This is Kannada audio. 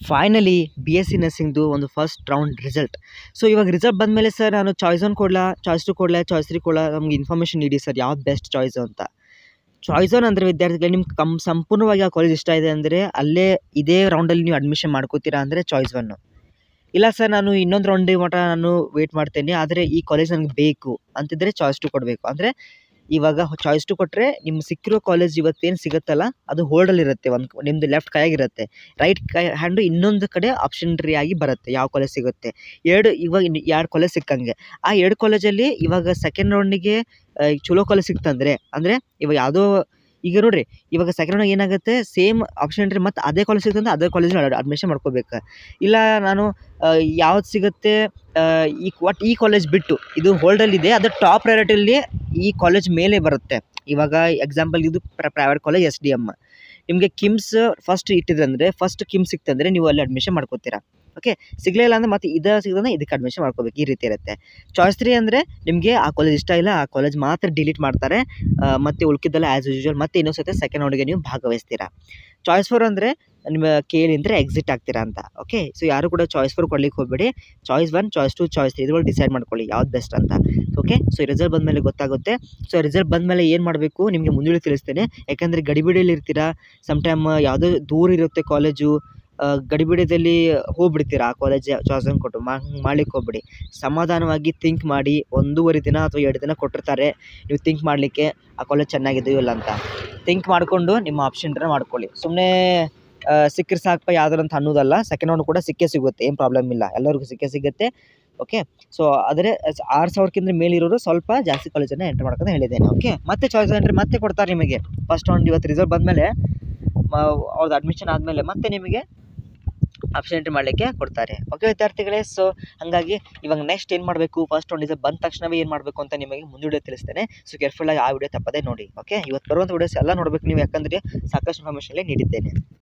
ಫೈನಲಿ ಬಿ ಎಸ್ ಸಿ ನರ್ಸಿಂಗ್ದು ಒಂದು ಫಸ್ಟ್ ರೌಂಡ್ ರಿಸಲ್ಟ್ ಸೊ ಇವಾಗ ರಿಸಲ್ಟ್ ಬಂದಮೇಲೆ ಸರ್ ನಾನು ಚಾಯ್ಸ್ ಒನ್ ಕೊಡಲಾ ಚಾಯ್ಸ್ ಟು ಕೊಡಲಾ ಚಾಯ್ಸ್ ತ್ರೀ ಕೊಡಲಾ ನಮ್ಗೆ ಇನ್ಫಾರ್ಮೇಷನ್ ನೀಡಿ ಸರ್ ಯಾವ್ದು ಬೆಸ್ಟ್ ಚಾಯ್ಸು ಅಂತ ಚಾಯ್ಸ್ ಒನ್ ಅಂದರೆ ವಿದ್ಯಾರ್ಥಿಗಳು ನಿಮ್ಗೆ ಕಮ್ ಸಂಪೂರ್ಣವಾಗಿ ಆ ಕಾಲೇಜ್ ಇಷ್ಟ ಇದೆ ಅಂದರೆ ಅಲ್ಲೇ ಇದೇ ರೌಂಡಲ್ಲಿ ನೀವು ಅಡ್ಮಿಷನ್ ಮಾಡ್ಕೋತೀರಾ ಅಂದರೆ ಚಾಯ್ಸ್ ಒನ್ನು ಇಲ್ಲ ಸರ್ ನಾನು ಇನ್ನೊಂದು ರೌಂಡಿಗೆ ಮಟ್ಟ ನಾನು ವೇಟ್ ಮಾಡ್ತೇನೆ ಆದರೆ ಈ ಕಾಲೇಜ್ ನನಗೆ ಬೇಕು ಅಂತಿದ್ದರೆ ಚಾಯ್ಸ್ ಟು ಕೊಡಬೇಕು ಅಂದರೆ ಇವಾಗ ಚಾಯ್ಸ್ ಟು ಕೊಟ್ಟರೆ ನಿಮ್ಮ ಸಿಕ್ಕಿರೋ ಕಾಲೇಜ್ ಇವತ್ತೇನು ಸಿಗುತ್ತಲ್ಲ ಅದು ಹೋಲ್ಡಲ್ಲಿರುತ್ತೆ ಒಂದು ನಿಮ್ಮದು ಲೆಫ್ಟ್ ಕೈಯಾಗಿರುತ್ತೆ ರೈಟ್ ಕೈ ಹ್ಯಾಂಡು ಇನ್ನೊಂದು ಕಡೆ ಆಪ್ಷನ್ರಿ ಆಗಿ ಬರುತ್ತೆ ಯಾವ ಕಾಲೇಜ್ ಸಿಗುತ್ತೆ ಎರಡು ಇವಾಗ ಇನ್ನು ಎರಡು ಕಾಲೇಜ್ ಸಿಕ್ಕಂಗೆ ಆ ಎರಡು ಕಾಲೇಜಲ್ಲಿ ಇವಾಗ ಸೆಕೆಂಡ್ ರೌಂಡಿಗೆ ಚಲೋ ಕಾಲೇಜ್ ಸಿಕ್ತಂದರೆ ಅಂದರೆ ಇವಾಗ ಯಾವುದೋ ಈಗ ನೋಡಿರಿ ಇವಾಗ ಸೆಕೆಂಡ್ ರೌಂಡ್ ಏನಾಗುತ್ತೆ ಸೇಮ್ ಆಪ್ಷನ್ ರೀ ಮತ್ತು ಅದೇ ಕಾಲೇಜ್ ಸಿಗುತ್ತೆ ಅದೇ ಕಾಲೇಜ್ನ ಅಡ್ಮಿಷನ್ ಮಾಡ್ಕೋಬೇಕು ಇಲ್ಲ ನಾನು ಯಾವ್ದು ಸಿಗುತ್ತೆ ಈ ಒಟ್ಟು ಈ ಕಾಲೇಜ್ ಬಿಟ್ಟು ಇದು ಹೋಲ್ಡಲ್ಲಿದೆ ಅದು ಟಾಪ್ ಪ್ರಯಾರಿಟಿಯಲ್ಲಿ ಈ ಕಾಲೇಜ್ ಮೇಲೆ ಬರುತ್ತೆ ಇವಾಗ ಎಕ್ಸಾಂಪಲ್ ಇದು private college S D M ನಿಮಗೆ ಕಿಮ್ಸ್ ಫಸ್ಟ್ ಇಟ್ಟಿದ್ರಂದರೆ ಫಸ್ಟ್ ಕಿಮ್ಸ್ ಸಿಕ್ತಂದರೆ ನೀವು ಅಲ್ಲಿ ಅಡ್ಮಿಷನ್ ಮಾಡ್ಕೋತೀರಾ ಓಕೆ ಸಿಗಲಿಲ್ಲ ಅಂದರೆ ಮತ್ತೆ ಇದು ಸಿಗದಂದ್ರೆ ಇದಕ್ಕೆ ಅಡ್ಮಿಷನ್ ಮಾಡ್ಕೋಬೇಕು ಈ ರೀತಿ ಇರುತ್ತೆ ಚಾಯ್ಸ್ ತ್ರೀ ಅಂದರೆ ನಿಮಗೆ ಆ ಕಾಲೇಜ್ ಇಷ್ಟ ಇಲ್ಲ ಆ ಕಾಲೇಜ್ ಮಾತ್ರ ಡಿಲೀಟ್ ಮಾಡ್ತಾರೆ ಮತ್ತು ಉಳ್ಕಿದ್ದೆಲ್ಲ ಆ್ಯಸ್ ಯೂಶ್ವಲ್ ಮತ್ತೆ ಇನ್ನೊಂದು ಸತಿ ಸೆಕೆಂಡ್ ರೌಂಡಿಗೆ ನೀವು ಭಾಗವಹಿಸ್ತೀರಾ ಚಾಯ್ಸ್ ಫೋರ್ ಅಂದರೆ ನಿಮ್ಮ ಕೇಳಿ ಅಂದರೆ ಎಕ್ಸಿಟ್ ಆಗ್ತೀರಾ ಅಂತ ಓಕೆ ಸೊ ಯಾರು ಕೂಡ ಚಾಯ್ಸ್ ಫೋರ್ ಕೊಡ್ಲಿಕ್ಕೆ ಹೋಗಬೇಡಿ choice one choice two choice three ಇದ್ರೊಳಗೆ ಡಿಸೈಡ್ ಮಾಡ್ಕೊಳ್ಳಿ ಯಾವ್ದು ಬೆಸ್ಟ್ ಅಂತ ಓಕೆ ಸೊ ರಿಸಲ್ಟ್ ಬಂದಮೇಲೆ ಗೊತ್ತಾಗುತ್ತೆ ಸೊ ರಿಸಲ್ಟ್ ಬಂದಮೇಲೆ ಏನು ಮಾಡಬೇಕು ನಿಮಗೆ ಮುಂದೆ ತಿಳಿಸ್ತೇನೆ ಯಾಕಂದರೆ ಗಡಿಬಿಡಿಯಲ್ಲಿ ಇರ್ತೀರಾ ಸಮ್ಟೈಮ್ ಯಾವುದೋ ದೂರ ಇರುತ್ತೆ ಕಾಲೇಜು ಗಡಿಬಿಡಿಯಲ್ಲಿ ಹೋಗ್ಬಿಡ್ತೀರಾ ಆ ಕಾಲೇಜ್ ಚಾಯ್ಸನ್ನು ಕೊಟ್ಟು ಮಾಡ್ಲಿಕ್ಕೆ ಹೋಗ್ಬಿಡಿ ಸಮಾಧಾನವಾಗಿ ಥಿಂಕ್ ಮಾಡಿ ಒಂದೂವರೆ ದಿನ ಅಥವಾ ಎರಡು ದಿನ ಕೊಟ್ಟಿರ್ತಾರೆ ನೀವು ಥಿಂಕ್ ಮಾಡಲಿಕ್ಕೆ ಆ ಕಾಲೇಜ್ ಚೆನ್ನಾಗಿದೆಯೋ ಇಲ್ಲ ಅಂತ ಥಿಂಕ್ ಮಾಡಿಕೊಂಡು ನಿಮ್ಮ ಆಪ್ಷನ್ನ ಮಾಡ್ಕೊಳ್ಳಿ ಸುಮ್ಮನೆ ಸಿಕ್ಕರೆ ಸಾಕಪ್ಪ ಯಾವ್ದಾರು ಅಂತ ಅನ್ನೋದಲ್ಲ ಸೆಕೆಂಡ್ ರೌಂಡ್ ಕೂಡ ಸಿಕ್ಕೇ ಸಿಗುತ್ತೆ ಏನು ಪ್ರಾಬ್ಲಮ್ ಇಲ್ಲ ಎಲ್ಲರಿಗೂ ಸಿಕ್ಕೇ ಸಿಗುತ್ತೆ ಓಕೆ ಸೊ ಆದರೆ ಆರು ಸಾವಿರಕ್ಕಿಂತ ಮೇಲಿರೋರು ಸ್ವಲ್ಪ ಜಾಸ್ತಿ ಕಾಲೇಜನ್ನು ಎಂಟ್ರ್ ಮಾಡ್ಕೊಂಡು ಹೇಳಿದ್ದೇನೆ ಓಕೆ ಮತ್ತೆ ಚಾಯ್ಸ್ ಎಂಟ್ರಿ ಮತ್ತೆ ಕೊಡ್ತಾರೆ ನಿಮಗೆ ಫಸ್ಟ್ ರೌಂಡ್ ಇವತ್ತು ರಿಸಲ್ಟ್ ಬಂದಮೇಲೆ ಅವ್ರದ್ದು ಅಡ್ಮಿಷನ್ ಆದಮೇಲೆ ಮತ್ತೆ ನಿಮಗೆ ಆಪ್ಷನ್ ಎಂಟ್ರಿ ಮಾಡಲಿಕ್ಕೆ ಕೊಡ್ತಾರೆ ಓಕೆ ವಿದ್ಯಾರ್ಥಿಗಳೇ ಸೊ ಹಾಗಾಗಿ ಇವಾಗ ನೆಕ್ಸ್ಟ್ ಏನು ಮಾಡಬೇಕು ಫಸ್ಟ್ ಒಂದು ರಿಸಲ್ಟ್ ಬಂದ ತಕ್ಷಣವೇ ಏನು ಮಾಡಬೇಕು ಅಂತ ನಿಮಗೆ ಮುಂದೆ ವಿಡಿಯೋ ತಿಳಿಸ್ತೇನೆ ಸೊ ಕೇರ್ಫುಲ್ಲಾಗಿ ಆ ವಿಡಿಯೋ ತಪ್ಪದೇ ನೋಡಿ ಓಕೆ ಇವತ್ತು ಬರುವಂಥ ವಿಡಿಯೋಸ್ ಎಲ್ಲ ನೋಡಬೇಕು ನೀವು ಯಾಕಂದರೆ ಸಾಕಷ್ಟು ಇನ್ಫಾರ್ಮೇಷನ್ ನೀಡಿದ್ದೇನೆ